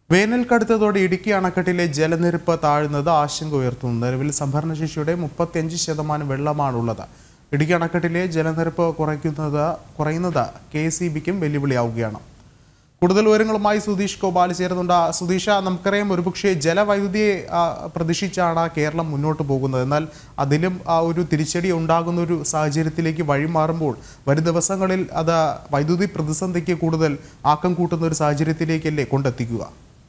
വേനൽ കടുത്തതോടെ ഇടുക്കി അണക്കെട്ടിലെ ജലനിരപ്പ് താഴുന്നത് ആശങ്ക ഉയർത്തുന്നു നിലവിൽ സംഭരണശേഷിയുടെ മുപ്പത്തിയഞ്ച് ശതമാനം വെള്ളമാണുള്ളത് ഇടുക്കി അണക്കെട്ടിലെ ജലനിരപ്പ് കുറയ്ക്കുന്നത് കുറയുന്നത് കെ സി ബിക്കും വെല്ലുവിളിയാവുകയാണ് കൂടുതൽ വിവരങ്ങളുമായി സുധീഷ് ഗോപാൽ ചേരുന്നുണ്ട് സുധീഷ നമുക്കറിയാം ഒരുപക്ഷെ ജലവൈദ്യുതിയെ ആ, പ്രതീക്ഷിച്ചാണ് കേരളം മുന്നോട്ട് പോകുന്നത് എന്നാൽ അതിലും ആ ഒരു തിരിച്ചടി ഉണ്ടാകുന്ന ഒരു സാഹചര്യത്തിലേക്ക് വഴിമാറുമ്പോൾ വരും ദിവസങ്ങളിൽ അത് വൈദ്യുതി പ്രതിസന്ധിക്ക് കൂടുതൽ ആക്കം കൂട്ടുന്ന ഒരു സാഹചര്യത്തിലേക്കല്ലേ കൊണ്ടെത്തിക്കുക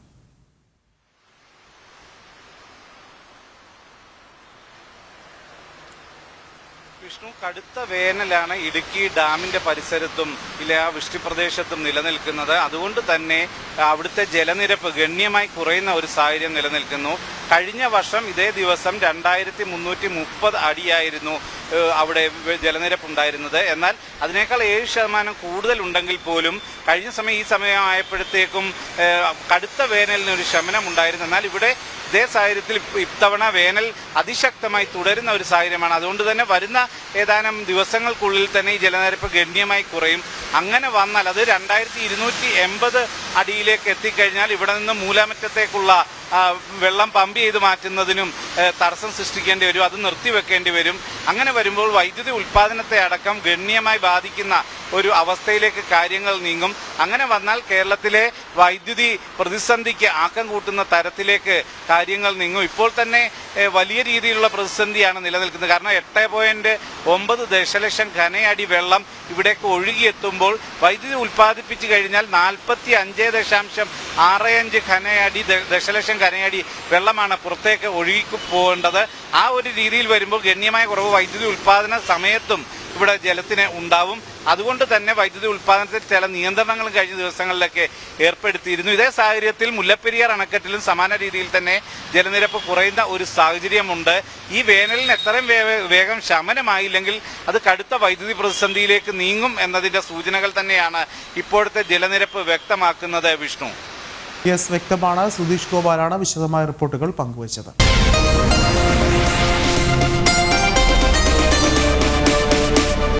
വിഷ്ണു കടുത്ത വേനലാണ് ഇടുക്കി ഡാമിന്റെ പരിസരത്തും ഇല്ല ആ വൃഷ്ടിപ്രദേശത്തും നിലനിൽക്കുന്നത് അതുകൊണ്ട് തന്നെ അവിടുത്തെ ജലനിരപ്പ് ഗണ്യമായി കുറയുന്ന ഒരു സാഹചര്യം നിലനിൽക്കുന്നു കഴിഞ്ഞ വർഷം ഇതേ ദിവസം രണ്ടായിരത്തി മുന്നൂറ്റി മുപ്പത് അടിയായിരുന്നു ഏഹ്, അവിടെ വെ- ജലനിരപ്പ് ഉണ്ടായിരുന്നത് എന്നാൽ അതിനേക്കാൾ ഏഴ് ശതമാനം കൂടുതൽ ഉണ്ടെങ്കിൽ പോലും കഴിഞ്ഞ സമയം ഈ സമയമായപ്പോഴത്തേക്കും ഏഹ്, കടുത്ത വേനലിന് ഒരു ശമനം ഉണ്ടായിരുന്നു എന്നാൽ ഇവിടെ ഇതേ സാഹചര്യത്തിൽ ഇപ്പ- ഇത്തവണ വേനൽ അതിശക്തമായി തുടരുന്ന ഒരു സാഹചര്യമാണ് അതുകൊണ്ട് തന്നെ വരുന്ന ഏതാനും ദിവസങ്ങൾക്കുള്ളിൽ തന്നെ ഈ ജലനിരപ്പ് ഗണ്യമായി കുറയും അങ്ങനെ വന്നാൽ അത് രണ്ടായിരത്തി ഇരുന്നൂറ്റി എൺപത് അടിയിലേക്ക് എത്തിക്കഴിഞ്ഞാൽ ഇവിടെ നിന്ന് മൂലാമറ്റത്തേക്കുള്ള ആ, വെള്ളം പമ്പ് ചെയ്ത് മാറ്റുന്നതിനും ഏ, തടസ്സം സൃഷ്ടിക്കേണ്ടി വരും അത് നിർത്തിവെക്കേണ്ടി വരും അങ്ങനെ വരുമ്പോൾ വൈദ്യുതി ഉൽപ്പാദനത്തെ അടക്കം ഗണ്യമായി ബാധിക്കുന്ന ഒരു അവസ്ഥയിലേക്ക് കാര്യങ്ങൾ നീങ്ങും അങ്ങനെ വന്നാൽ കേരളത്തിലെ വൈദ്യുതി പ്രതിസന്ധിക്ക് ആക്കം കൂട്ടുന്ന തരത്തിലേക്ക് കാര്യങ്ങൾ നീങ്ങും ഇപ്പോൾ തന്നെ ഏ, വലിയ രീതിയിലുള്ള പ്രതിസന്ധിയാണ് നിലനിൽക്കുന്നത് കാരണം എട്ട് പോയിന്റ് ഒമ്പത് ദശലക്ഷം ഘനയടി വെള്ളം ഇവിടേക്ക് ഒഴുകിയെത്തുമ്പോൾ വൈദ്യുതി ഉൽപ്പാദിപ്പിച്ചു കഴിഞ്ഞാൽ നാൽപ്പത്തി അഞ്ച് ദശാംശം ആറ് അഞ്ച് ഘനയടി ദ- ദശലക്ഷം ഘനയടി വെള്ളമാണ് പുറത്തേക്ക് ഒഴുകി പോകേണ്ടത് ആ ഒരു രീതിയിൽ വരുമ്പോൾ ഗണ്യമായ കുറവ് വൈദ്യുതി ഉൽപ്പാദന സമയത്തും ഇവിടെ ജലത്തിന് ഉണ്ടാവും അതുകൊണ്ട് തന്നെ വൈദ്യുതി ഉൽപ്പാദനത്തിൽ ചില നിയന്ത്രണങ്ങളും കഴിഞ്ഞ ദിവസങ്ങളിലൊക്കെ ഏർപ്പെടുത്തിയിരുന്നു ഇതേ സാഹചര്യത്തിൽ മുല്ലപ്പെരിയാർ അണക്കെട്ടിലും സമാന രീതിയിൽ തന്നെ ജലനിരപ്പ് കുറയുന്ന ഒരു സാഹചര്യമുണ്ട് ഈ വേനലിന് എത്രയും വേ- വേഗം ശമനമായില്ലെങ്കിൽ അത് കടുത്ത വൈദ്യുതി പ്രതിസന്ധിയിലേക്ക് നീങ്ങും എന്നതിന്റെ സൂചനകൾ തന്നെയാണ് ഇപ്പോഴത്തെ ജലനിരപ്പ് വ്യക്തമാക്കുന്നത് വിഷ്ണു യെസ് വ്യക്തമാണ് സുധീഷ് ഗോപാലാണ് വിശദമായ റിപ്പോർട്ടുകൾ പങ്കുവച്ചത്